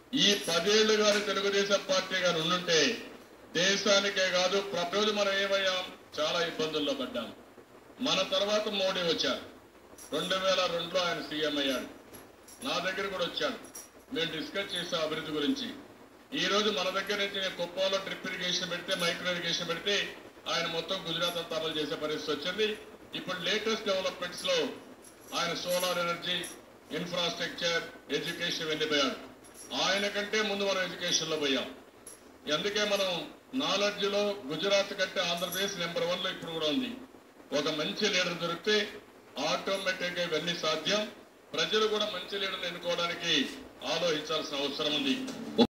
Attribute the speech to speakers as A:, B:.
A: ఈ పదేళ్లు గాని తెలుగుదేశం పార్టీ గాని ఉండుంటే దేశానికే కాదు ప్రజలు మనం ఏమయ్యాం చాలా ఇబ్బందుల్లో పడ్డాం మన తర్వాత మోడీ వచ్చారు రెండు వేల రెండులో ఆయన సీఎం అయ్యాడు నా దగ్గర కూడా వచ్చాడు మేము డిస్కస్ చేసాం అభివృద్ధి గురించి ఈ రోజు మన దగ్గర నుంచి నేను కుప్పంలో డ్రిప్ ఇరిగేషన్ పెడితే మైక్రో ఇరిగేషన్ పెడితే ఆయన మొత్తం గుజరాత్ అంతా అమలు చేసే పరిస్థితి వచ్చింది ఇప్పుడు లేటెస్ట్ డెవలప్మెంట్స్ లో ఆయన సోలార్ ఎనర్జీ ఇన్ఫ్రాస్ట్రక్చర్ ఎడ్యుకేషన్ వెళ్ళిపోయాడు ఆయన కంటే ముందు మనం ఎడ్యుకేషన్ లో పోయాం అందుకే మనం నాలెడ్జ్ లో గుజరాత్ కంటే ఆంధ్రప్రదేశ్ నెంబర్ వన్ లో ఇప్పుడు కూడా ఉంది ఒక మంచి లీడర్ దొరికితే ఆటోమేటిక్ గా ఇవన్నీ సాధ్యం ప్రజలు కూడా మంచి లీడర్ ఎన్నుకోవడానికి ఆలోచించాల్సిన అవసరం ఉంది